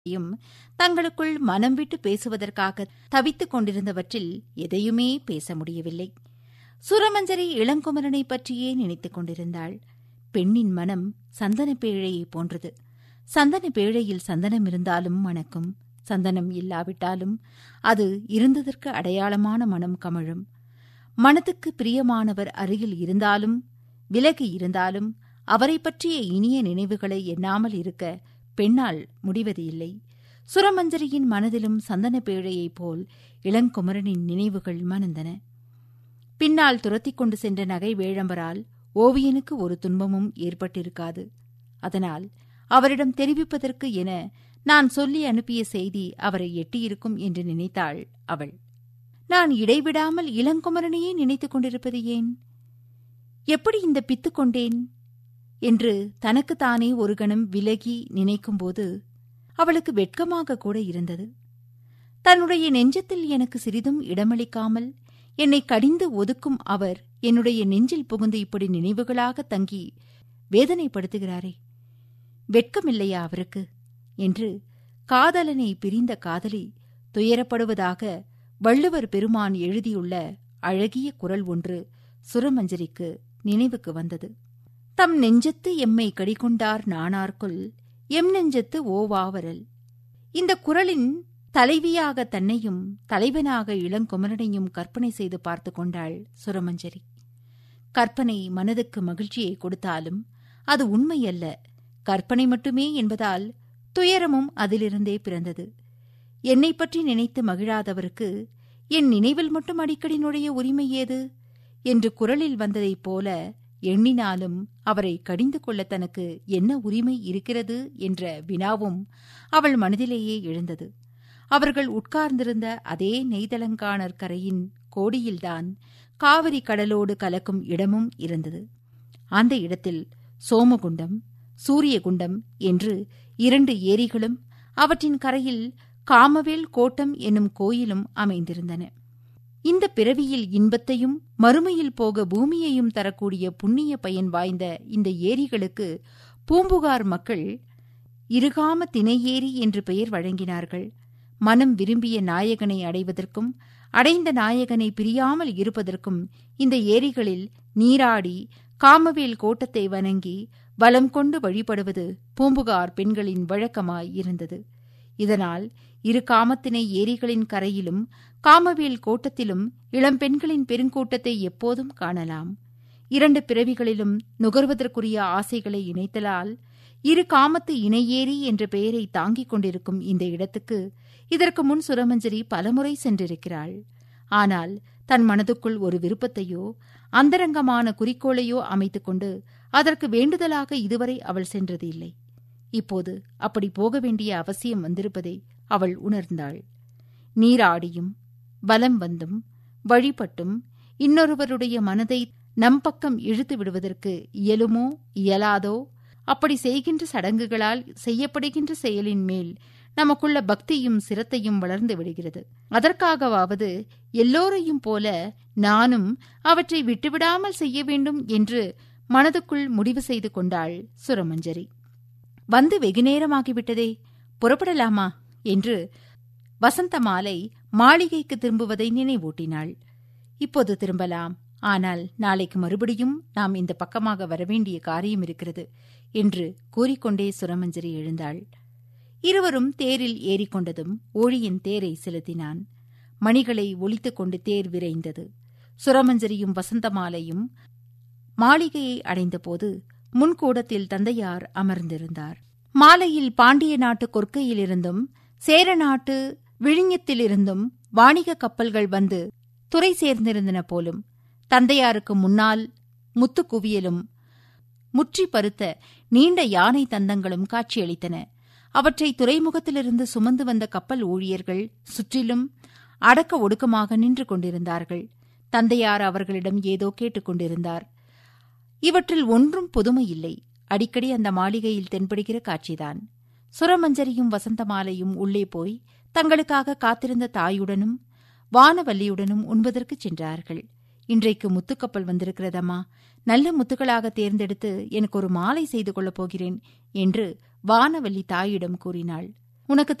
யும் தங்களுக்குள் மனம் விட்டு பேசுவதற்காக தவித்துக் கொண்டிருந்தவற்றில் எதையுமே பேச முடியவில்லை சுரமஞ்சரி இளங்குமரனை பற்றியே நினைத்துக் கொண்டிருந்தாள் பெண்ணின் மனம் சந்தன பேழையைப் போன்றது சந்தன பேழையில் சந்தனம் இருந்தாலும் மணக்கும் சந்தனம் இல்லாவிட்டாலும் அது இருந்ததற்கு அடையாளமான மனம் கமழும் மனத்துக்கு பிரியமானவர் அருகில் இருந்தாலும் விலகி இருந்தாலும் அவரை பற்றிய இனிய நினைவுகளை எண்ணாமல் இருக்க பெண்ணால் முடிவது இல்லை சுரமஞ்சரியின் மனதிலும் சந்தன பேழையைப் போல் இளங்குமரனின் நினைவுகள் மணந்தன பின்னால் துரத்திக் கொண்டு சென்ற நகை வேழம்பரால் ஓவியனுக்கு ஒரு துன்பமும் ஏற்பட்டிருக்காது அதனால் அவரிடம் தெரிவிப்பதற்கு என நான் சொல்லி அனுப்பிய செய்தி அவரை எட்டியிருக்கும் என்று நினைத்தாள் அவள் நான் இடைவிடாமல் இளங்குமரனையே நினைத்துக் கொண்டிருப்பது ஏன் எப்படி இந்த பித்து கொண்டேன் என்று தனக்குத்தானே ஒரு கணம் விலகி நினைக்கும்போது அவளுக்கு வெட்கமாக கூட இருந்தது தன்னுடைய நெஞ்சத்தில் எனக்கு சிறிதும் இடமளிக்காமல் என்னை கடிந்து ஒதுக்கும் அவர் என்னுடைய நெஞ்சில் புகுந்து இப்படி நினைவுகளாக தங்கி வேதனைப்படுத்துகிறாரே வெட்கமில்லையா அவருக்கு என்று காதலனை பிரிந்த காதலி துயரப்படுவதாக வள்ளுவர் பெருமான் எழுதியுள்ள அழகிய குரல் ஒன்று சுரமஞ்சரிக்கு நினைவுக்கு வந்தது தம் நெஞ்சத்து எம்மை கடிகொண்டார் நானார்க்குள் எம் நெஞ்சத்து ஓவாவரல் இந்த குரலின் தலைவியாக தன்னையும் தலைவனாக இளங்குமரனையும் கற்பனை செய்து பார்த்து கொண்டாள் சுரமஞ்சரி கற்பனை மனதுக்கு மகிழ்ச்சியை கொடுத்தாலும் அது உண்மையல்ல கற்பனை மட்டுமே என்பதால் துயரமும் அதிலிருந்தே பிறந்தது என்னை பற்றி நினைத்து மகிழாதவருக்கு என் நினைவில் மட்டும் அடிக்கடி நுழைய உரிமை ஏது என்று குரலில் வந்ததைப் போல எண்ணினாலும் அவரை கடிந்து கொள்ள தனக்கு என்ன உரிமை இருக்கிறது என்ற வினாவும் அவள் மனதிலேயே எழுந்தது அவர்கள் உட்கார்ந்திருந்த அதே நெய்தலங்கானர் கரையின் கோடியில்தான் காவிரி கடலோடு கலக்கும் இடமும் இருந்தது அந்த இடத்தில் சோமகுண்டம் சூரியகுண்டம் என்று இரண்டு ஏரிகளும் அவற்றின் கரையில் காமவேல் கோட்டம் என்னும் கோயிலும் அமைந்திருந்தன இந்த பிறவியில் இன்பத்தையும் மறுமையில் போக பூமியையும் தரக்கூடிய புண்ணிய பயன் வாய்ந்த இந்த ஏரிகளுக்கு பூம்புகார் மக்கள் இருகாம திணையேரி என்று பெயர் வழங்கினார்கள் மனம் விரும்பிய நாயகனை அடைவதற்கும் அடைந்த நாயகனை பிரியாமல் இருப்பதற்கும் இந்த ஏரிகளில் நீராடி காமவேல் கோட்டத்தை வணங்கி வலம் கொண்டு வழிபடுவது பூம்புகார் பெண்களின் வழக்கமாய் இருந்தது இதனால் இரு காமத்தினை ஏரிகளின் கரையிலும் காமவேல் கோட்டத்திலும் இளம்பெண்களின் பெருங்கூட்டத்தை எப்போதும் காணலாம் இரண்டு பிறவிகளிலும் நுகர்வதற்குரிய ஆசைகளை இணைத்தலால் இரு காமத்து இணையேரி என்ற பெயரை தாங்கிக் கொண்டிருக்கும் இந்த இடத்துக்கு இதற்கு முன் சுரமஞ்சரி பலமுறை சென்றிருக்கிறாள் ஆனால் தன் மனதுக்குள் ஒரு விருப்பத்தையோ அந்தரங்கமான குறிக்கோளையோ அமைத்துக் கொண்டு அதற்கு வேண்டுதலாக இதுவரை அவள் சென்றது இல்லை இப்போது அப்படி போக வேண்டிய அவசியம் வந்திருப்பதை அவள் உணர்ந்தாள் நீராடியும் வலம் வந்தும் வழிபட்டும் இன்னொருவருடைய மனதை நம் பக்கம் இழுத்து விடுவதற்கு இயலுமோ இயலாதோ அப்படி செய்கின்ற சடங்குகளால் செய்யப்படுகின்ற செயலின் மேல் நமக்குள்ள பக்தியும் சிரத்தையும் வளர்ந்து விடுகிறது அதற்காகவாவது எல்லோரையும் போல நானும் அவற்றை விட்டுவிடாமல் செய்ய வேண்டும் என்று மனதுக்குள் முடிவு செய்து கொண்டாள் சுரமஞ்சரி வந்து வெகுநேரமாகிவிட்டதே புறப்படலாமா என்று வசந்த மாலை மாளிகைக்கு திரும்புவதை நினைவூட்டினாள் இப்போது திரும்பலாம் ஆனால் நாளைக்கு மறுபடியும் நாம் இந்த பக்கமாக வரவேண்டிய காரியம் இருக்கிறது என்று கூறிக்கொண்டே சுரமஞ்சரி எழுந்தாள் இருவரும் தேரில் ஏறிக்கொண்டதும் ஊழியின் தேரை செலுத்தினான் மணிகளை ஒலித்துக் கொண்டு தேர் விரைந்தது சுரமஞ்சரியும் வசந்தமாலையும் மாளிகையை அடைந்தபோது முன்கூடத்தில் தந்தையார் அமர்ந்திருந்தார் மாலையில் பாண்டிய நாட்டு கொற்கையிலிருந்தும் சேர நாட்டு விழிஞத்திலிருந்தும் வாணிக கப்பல்கள் வந்து துறை சேர்ந்திருந்தன போலும் தந்தையாருக்கு முன்னால் முத்து குவியலும் முற்றி பருத்த நீண்ட யானை தந்தங்களும் காட்சியளித்தன அவற்றை துறைமுகத்திலிருந்து சுமந்து வந்த கப்பல் ஊழியர்கள் சுற்றிலும் அடக்க ஒடுக்கமாக நின்று கொண்டிருந்தார்கள் தந்தையார் அவர்களிடம் ஏதோ கேட்டுக்கொண்டிருந்தார் இவற்றில் ஒன்றும் புதுமை இல்லை அடிக்கடி அந்த மாளிகையில் தென்படுகிற காட்சிதான் சுரமஞ்சரியும் வசந்தமாலையும் உள்ளே போய் தங்களுக்காக காத்திருந்த தாயுடனும் வானவல்லியுடனும் உண்பதற்குச் சென்றார்கள் இன்றைக்கு முத்துக்கப்பல் வந்திருக்கிறதம்மா நல்ல முத்துக்களாக தேர்ந்தெடுத்து எனக்கு ஒரு மாலை செய்து கொள்ளப் போகிறேன் என்று வானவல்லி தாயிடம் கூறினாள் உனக்கு